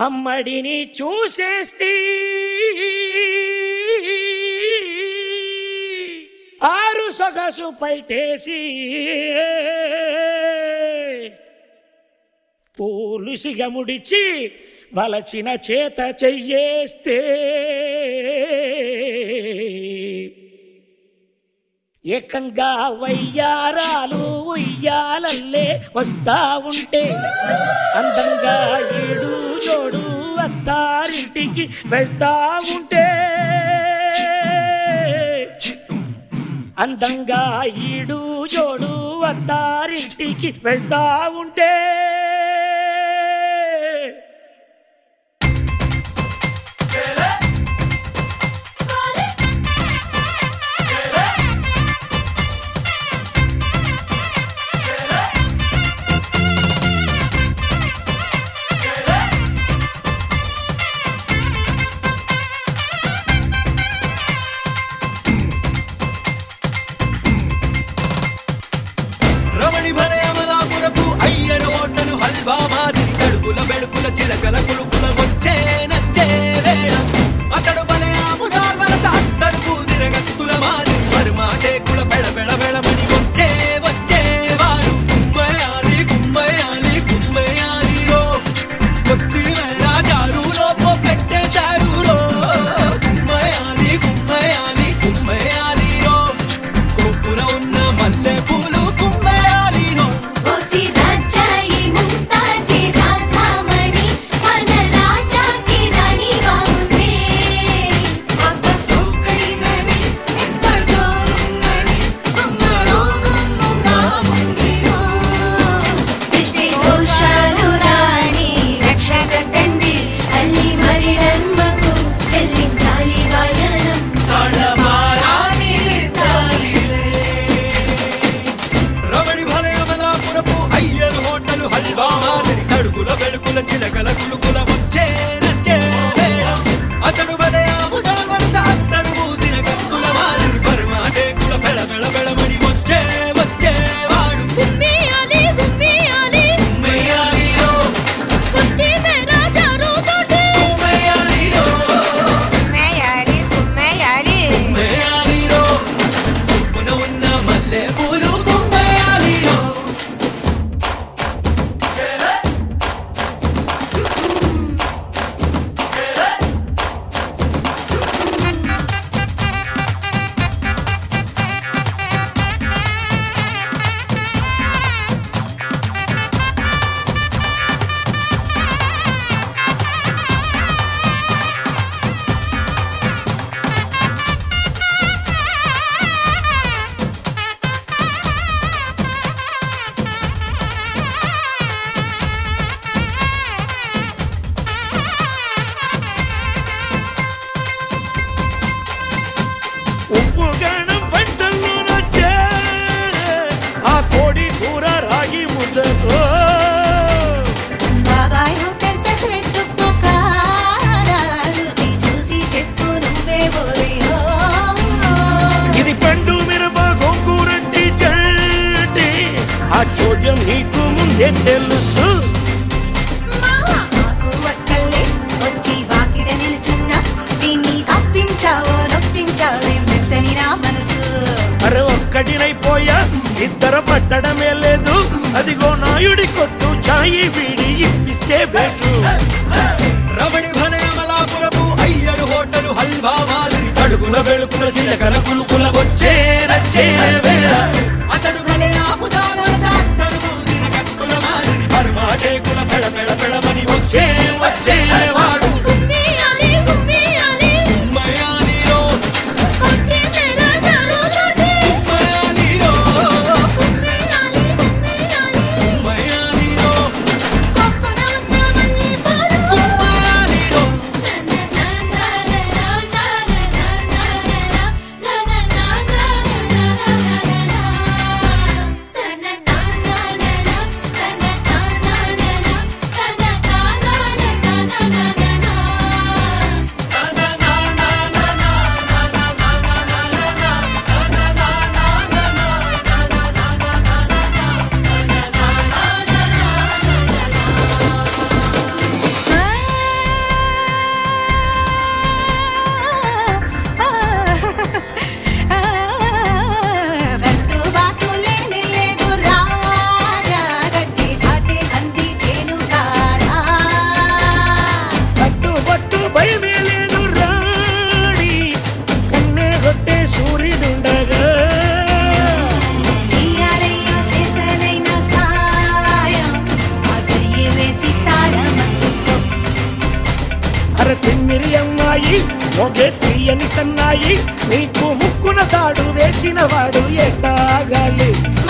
అమ్మడిని చూసేస్తే ఆరు సొగసు పైటేసి పూలు సిగముడిచి వలచిన చేత చెయ్యేస్తే ఏకంగా వయ్యారాలు ఉయ్యాలల్లే వస్తా ఉంటే అందంగా ఏడు జోడు అత్తారింటికి వెళ్తా ఉంటే అందంగా ఈడు జోడు అత్తారింటికి వెళ్తా ఉంటే రమణి భలే అమలాపురపు అయ్యరు ఓటలు హల్వా మాదిరి కడుకుల బెడుకుల చిలకల కులుకుల వచ్చే నచ్చే వేళ అతడు భలే ఆముదార్ వలస అత్తడు పూసిర గత్తుల మాదిరి మరుమాటే కుల పెడ పెడ పెడమని వచ్చే వచ్చే వాడు కుమ్మయాలి కుమ్మయాలి కుమ్మయాలి రో కొత్తి రాజారు లోపో పెట్టేశారు రో కుమ్మయాలి కుమ్మయాలి కుమ్మయాలి రో కొప్పున ఉన్న మల్లె పూలు కుమ్మయాలి రో ఓసి రాజాయి ముంతాజీ రాధామణి మన రాజాకి రాణి బాగుంది అబ్బ సోకైనది ఎంత జోరున్నది అమ్మ రోగమ్ముగా ముంగిరో దిష్టి దోషాలు రాణి రక్ష కట్టండి అల్లి మరిడమ్మకు చెల్లించాలి వాయనం తడమారాని రమణి భలే అమలాపురపు అయ్యలు హోటలు హల్వా మాదిరి కడుకుల వెడుకుల చిలకల కులుకుల వచ్చే నచ్చే వేళ అతడు భలే ఆముదాల వలస అత్తడు మూసిన కత్తుల మాదిరి పరమాటే కుల పెడ పెడ పెడమని వచ్చే వచ్చే వాడు గుమ్మియాలి గుమ్మియాలి కుమ్మయాలిరో కుత్తి మేరా చారు తోటి కుమ్మయాలిరో కుమ్మేయాలి కుమ్మేయాలి కుమ్మయాలిరో కొప్పున ఉన్న మల్లె పూలు కుమ్మయాలిరో ఉప్పు గణం పంటల్లో నచ్చే ఆ కోడి కూర రాగి ముద్దతో బాబాయ్ హోటల్ పెసరెట్టు పుకారాలు చూసి చెప్పు నువ్వే ఓరియో ఇది పండు మిరప గోంగూరంటి చంటి ఆ చోద్యం నీకు ముందే తెలుసు మావా మాకు అక్కల్లే వచ్చి వాకిడ నిలుచున్నా దీన్ని తప్పించావో నొప్పించావే మెత్తని నా మనసు అరే ఒక్కటినైపోయా ఇద్దర పట్టడమే లేదు అదిగో నాయుడి కొట్టు చాయి వీడి ఇప్పిస్తే బెటు రమణి భలే అమలాపురపు అయ్యరు హోటలు హల్వా మాదిరి కడుకుల బెళుకుల చిలకల కులుకుల వచ్చే నచ్చే వేళ అతడు భలే ఆపుదాల సాత్తడు మూసిన కత్తుల మాదిరి పరమాటే కుల పెడ పెడ పెడమని వచ్చే వచ్చే వాడు గుమ్మియాలి గుమ్మియాలి కుమ్మయాలిరో కుత్తి మేరా చారు తోటి కుమ్మయాలిరో గుమ్మియాలి గుమ్మియాలి కుమ్మయాలిరో కొప్పున ఉన్న మల్లి పాలు కుమ్మయాలిరో నా అరే తిమ్మిరి అమ్మాయి ఒకే తీయని సన్నాయి నీకు ముక్కున తాడు వేసిన వాడు ఎట్టాగాలి